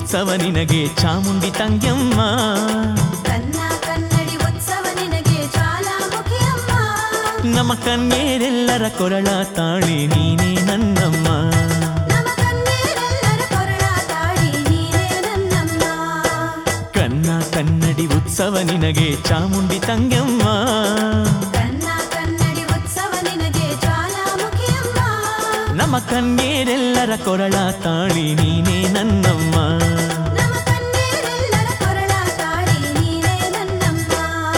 ಉತ್ಸವ ನಿನಗೆ ಚಾಮುಂಡಿ ತಂಗ್ಯಮ್ಮ ಕನ್ನ ಕನ್ನಡಿ ಉತ್ಸವ ನಿನಗೆ ಜ್ವಾಲಾಮುಖಿಯಮ್ಮ ನಮ್ಮ ಕನ್ಯರೆಲ್ಲರ ಕೊರಳ ತಾಳಿ ನೀನೇ ನನ್ನಮ್ಮ ನಮ್ಮ ಕಣ್ಣೀರೆಲ್ಲರ ಕೊರಳ ತಾಳಿ ನೀನೇ ನನ್ನಮ್ಮ ಕನ್ನ ಕನ್ನಡಿ ಉತ್ಸವ ನಿನಗೆ ಚಾಮುಂಡಿ ತಂಗ್ಯಮ್ಮ ಕನ್ನ ಕನ್ನಡಿ ಉತ್ಸವ ನಿನಗೆ ಜ್ವಾಲಾಮುಖಿಯಮ್ಮ ನಮ್ಮ ಕನ್ಯರೆಲ್ಲರ ಕೊರಳ ತಾಳಿ ನೀನೇ ನನ್ನಮ್ಮ ನಮ್ಮ ಕಣ್ಣೀರೆಲ್ಲರ ಕೊರಳ ತಾಳಿ ನೀನೇ ನನ್ನಮ್ಮ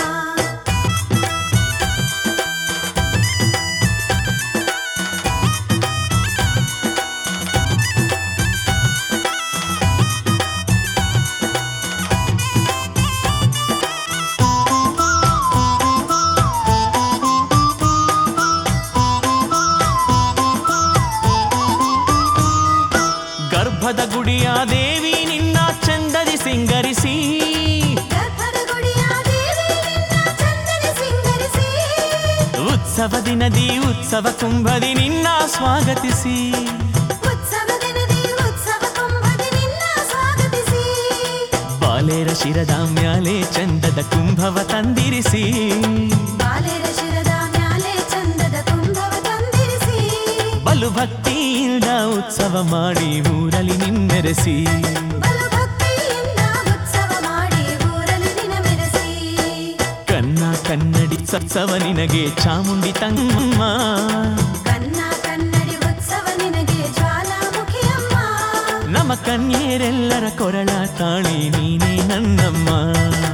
ಗರ್ಭದ ಗುಡಿಯ ದೇವಿ ನಿನ್ನ ಚಂದದಿ ಸಿಂಗರಿಸಿ ಗರ್ಭದ ಗುಡಿಯ ದೇವಿ ನಿನ್ನ ಚಂದನೆ ಸಿಂಗರಿಸಿ ಉತ್ಸವ ದಿನದಿ ಉತ್ಸವ ಕುಂಭದಿ ನಿನ್ನ ಸ್ವಾಗತಿಸಿ ಉತ್ಸವ ದಿನದಿ ಉತ್ಸವ ಕುಂಭದಿ ನಿನ್ನ ಸ್ವಾಗತಿಸಿ ಬಾಲೇರ ಶಿರದ ಮ್ಯಾಲೆ ಚಂದದ ಕುಂಭವ ತಂದಿರಿಸಿ ಬಾಲೆರ ಶಿರದ ಮ್ಯಾಲೆ ಚಂದದ ಕುಂಭವ ತಂದಿರಿಸಿ ಬಲು ಭಕ್ತಿಯಿಂದ ಉತ್ಸವ ಮಾಡಿ ಊರಲಿ ನಿಮ್ಮೆರೆಸಿ ಬಲು ಭಕ್ತಿಯಿಂದ ಉತ್ಸವ ಮಾಡಿ ಊರಲ್ಲಿ ದಿನ ಮೆರೆಸಿ ಕನ್ನ ಕನ್ನಡಿ ಸತ್ಸವ ನಿನಗೆ ಚಾಮುಂಡಿ ತಂಗಮ್ಮ ಕನ್ನ ಕನ್ನಡಿ ಉತ್ಸವ ನಿನಗೆ ಜ್ವಾಲಾಮುಖಿಯಮ್ಮ ನಮ್ಮ ಕನ್ಯರೆಲ್ಲರ ಕೊರಳ ತಾಳಿ ನೀನೇ ನನ್ನಮ್ಮ